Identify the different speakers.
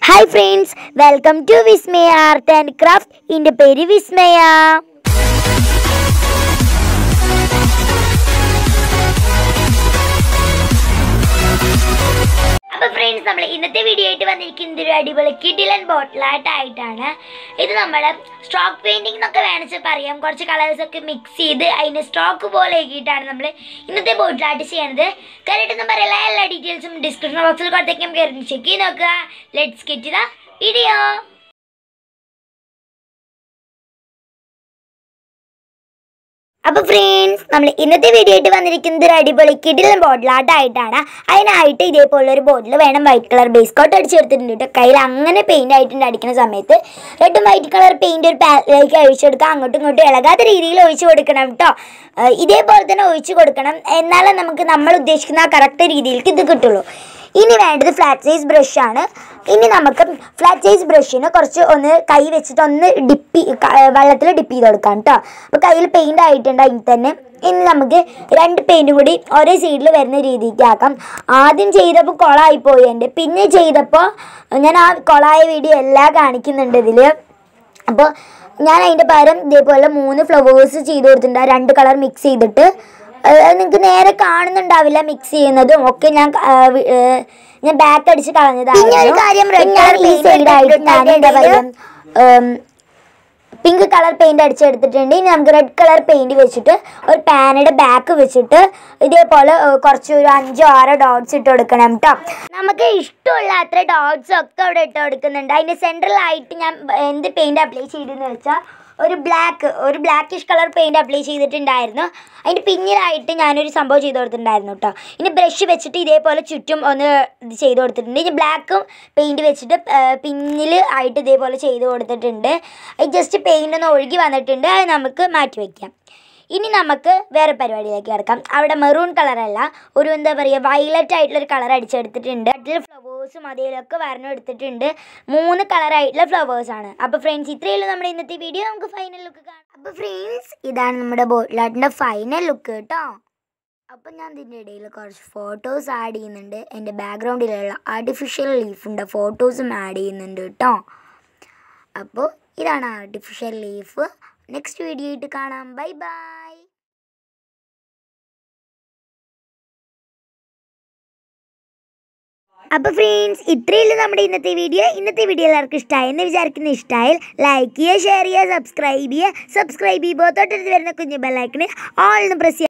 Speaker 1: hi friends welcome to Vismaya art and craft എൻ്റെ പേര് വിസ്മയ അപ്പോൾ ഫ്രണ്ട്സ് നമ്മൾ ഇന്നത്തെ വീഡിയോ ആയിട്ട് വന്നിരിക്കുന്നത് ഒരു അടിപൊളി കിഡിലൻ ബോട്ടിലായിട്ടായിട്ടാണ് ഇത് നമ്മൾ സ്ട്രോക്ക് പെയിൻറ്റിംഗ് എന്നൊക്കെ വേണമെന്ന് പറയാം കുറച്ച് കളേഴ്സ് ഒക്കെ മിക്സ് ചെയ്ത് അതിന് സ്ട്രോക്ക് പോലെ ആക്കിയിട്ടാണ് നമ്മൾ ഇന്നത്തെ ബോട്ടിലായിട്ട് ചെയ്യണത് കയറിയിട്ടൊന്നും പറയല്ല എല്ലാ ഡീറ്റെയിൽസും ഡിസ്ക്രിപ്ഷൻ ബോക്സിൽ കൊടുത്തേക്കും കയറി ചെക്ക് ചെയ്ത് നോക്കുക ലെറ്റ്സ് ഗെറ്റ് ദ വീഡിയോ അപ്പോൾ ഫ്രണ്ട്സ് നമ്മൾ ഇന്നത്തെ വീഡിയോ ആയിട്ട് വന്നിരിക്കുന്നത് ഒരു അടിപൊളി കിടിലൻ ബോട്ടിലായിട്ടാണ് അതിനായിട്ട് ഇതേപോലെ ഒരു ബോട്ടിൽ വേണം വൈറ്റ് കളർ ബേസ് കോട്ട് അടിച്ചെടുത്തിട്ടുണ്ട് കേട്ടോ കയ്യിൽ അങ്ങനെ പെയിന്റ് ആയിട്ടുണ്ട് അടിക്കുന്ന സമയത്ത് റെഡും വൈറ്റ് കളർ പെയിന്റ് ഒരു പാനിലേക്ക് ഒഴിച്ചെടുക്കുക അങ്ങോട്ടും ഇങ്ങോട്ടും ഇളകാത്ത രീതിയിൽ ഒഴിച്ചു കൊടുക്കണം കേട്ടോ ഏഹ് ഇതേപോലെ തന്നെ ഒഴിച്ചു കൊടുക്കണം എന്നാലേ നമുക്ക് നമ്മൾ ഉദ്ദേശിക്കുന്ന ആ കറക്റ്റ് രീതിയിലേക്ക് ഇത് കിട്ടുള്ളൂ ഇനി വേണ്ടത് ഫ്ലാറ്റ് സൈസ് ബ്രഷാണ് ഇനി നമുക്ക് ഫ്ലാറ്റ് സൈസ് ബ്രഷിന് കുറച്ച് ഒന്ന് കൈ വെച്ചിട്ട് ഒന്ന് ഡിപ്പ് വെള്ളത്തിൽ ഡിപ്പ് ചെയ്ത് കൊടുക്കാം കേട്ടോ അപ്പോൾ കയ്യിൽ പെയിൻ്റ് ആയിട്ടുണ്ട് അതിൽ തന്നെ ഇനി നമുക്ക് രണ്ട് പെയിൻറ്റും കൂടി ഒരേ സൈഡിൽ വരുന്ന രീതിക്ക് ആക്കാം ആദ്യം ചെയ്തപ്പോൾ കൊളായി പോയി എൻ്റെ പിന്നെ ചെയ്തപ്പോൾ ഞാൻ ആ കൊളായ വീഡിയോ എല്ലാം കാണിക്കുന്നുണ്ട് ഇതിൽ അപ്പോൾ ഞാൻ അതിൻ്റെ പകരം ഇതേപോലെ മൂന്ന് ഫ്ലവേഴ്സ് ചെയ്ത് കൊടുത്തിട്ടുണ്ട് ആ രണ്ട് കളർ മിക്സ് ചെയ്തിട്ട് നിങ്ങൾക്ക് നേരെ കാണുന്നുണ്ടാവില്ല മിക്സ് ചെയ്യുന്നതും ഒക്കെ ഞാൻ ആ, വി- ഏ, ഞാൻ ബാക്ക് അടിച്ച് കളഞ്ഞതാണ്
Speaker 2: പിന്നെ ഒരു കാര്യം, red
Speaker 1: ഞാൻ
Speaker 2: colour
Speaker 1: ഈ
Speaker 2: paint
Speaker 1: സൈഡായിട്ട് ഞാൻ എന്താ
Speaker 2: എടുത്തിട്ടുണ്ടെങ്കിൽ
Speaker 1: പറയുക പിങ്ക് കളർ പെയിന്റ് അടിച്ചെടുത്തിട്ടുണ്ട് ഇനി നമുക്ക് റെഡ് കളർ പെയിന്റ് വെച്ചിട്ട് ഒരു പാനയുടെ ബാക്ക് വെച്ചിട്ട് ഇതേപോലെ ഏ, കുറച്ച് ഒരു അഞ്ചോ ആറോ ഡോട്ട്സ് ഇട്ട് കൊടുക്കണം കേട്ടോ നമുക്ക് ഇഷ്ടമുള്ള അത്ര ഡോട്ട്സ് ഒക്കെ അവിടെ ഇട്ട് കൊടുക്കുന്നുണ്ട് അതിൻ്റെ സെൻട്രലായിട്ട് ഞാൻ എന്ത് പെയിന്റ് അപ്ലൈ ചെയ്തെന്ന് വെച്ചാൽ ഒരു ബ്ലാക്ക് ഒരു ബ്ലാക്കിഷ് കളർ പെയിന്റ് അപ്ലൈ ചെയ്തിട്ടുണ്ടായിരുന്നു അതിൻ്റെ പിന്നിലായിട്ട് ഞാനൊരു സംഭവം ചെയ്ത് കൊടുത്തിട്ടുണ്ടായിരുന്നു കേട്ടോ ഇനി ബ്രഷ് വെച്ചിട്ട് ഇതേപോലെ ചുറ്റും ഒന്ന് ഇത് ചെയ്ത് കൊടുത്തിട്ടുണ്ട് ഇനി ബ്ലാക്കും പെയിന്റ് വെച്ചിട്ട് പിന്നിൽ ആയിട്ട് ഇതേപോലെ ചെയ്ത് കൊടുത്തിട്ടുണ്ട് അത് ജസ്റ്റ് പെയിന്റ് ഒന്ന് ഒഴുകി വന്നിട്ടുണ്ട് അത് നമുക്ക് മാറ്റി വയ്ക്കാം ഇനി നമുക്ക് വേറെ പരിപാടിയിലേക്ക് കിടക്കാം അവിടെ മെറൂൺ കളറല്ല ഒരു എന്താ പറയുക വയലറ്റ് ആയിട്ടുള്ള ഒരു കളർ അടിച്ചെടുത്തിട്ടുണ്ട് അതിൽ ഫ്ലവേഴ്സും അതിലൊക്കെ വരണം എടുത്തിട്ടുണ്ട് മൂന്ന് കളറായിട്ടുള്ള ഫ്ലവേഴ്സ് ആണ് അപ്പോൾ ഫ്രണ്ട്സ് ഇത്രയേ ഉള്ളൂ നമ്മുടെ ഇന്നത്തെ വീഡിയോ നമുക്ക് ഫൈനൽ ലുക്ക് കാണാം അപ്പോൾ ഫ്രണ്ട്സ് ഇതാണ് നമ്മുടെ ബോട്ടിലാട്ടിൻ്റെ ഫൈനൽ ലുക്ക് കേട്ടോ അപ്പം ഞാൻ ഇതിൻ്റെ ഇടയിൽ കുറച്ച് ഫോട്ടോസ് ആഡ് ചെയ്യുന്നുണ്ട് എൻ്റെ ബാക്ക്ഗ്രൗണ്ടിലുള്ള ആർട്ടിഫിഷ്യൽ ലീഫിൻ്റെ ഫോട്ടോസും ആഡ് ചെയ്യുന്നുണ്ട് കേട്ടോ അപ്പോൾ ഇതാണ് ആർട്ടിഫിഷ്യൽ ലീഫ് നെക്സ്റ്റ് വീഡിയോ ആയിട്ട് കാണാം ബൈ ബൈ അപ്പോൾ ഫ്രണ്ട്സ് ഇത്രയേ ഉള്ളൂ നമ്മുടെ ഇന്നത്തെ വീഡിയോ ഇന്നത്തെ വീഡിയോ എല്ലാവർക്കും ഇഷ്ടമായി എന്ന് വിചാരിക്കുന്ന ഇഷ്ടമായാൽ ലൈക്ക് ചെയ്യുക ഷെയർ ചെയ്യുക സബ്സ്ക്രൈബ് ചെയ്യുക സബ്സ്ക്രൈബ് ചെയ്യുമ്പോൾ തൊട്ടടുത്ത് വരുന്ന കുഞ്ഞു ബെല്ലൈക്കണ് ഓൾ എന്ന് പ്രസ്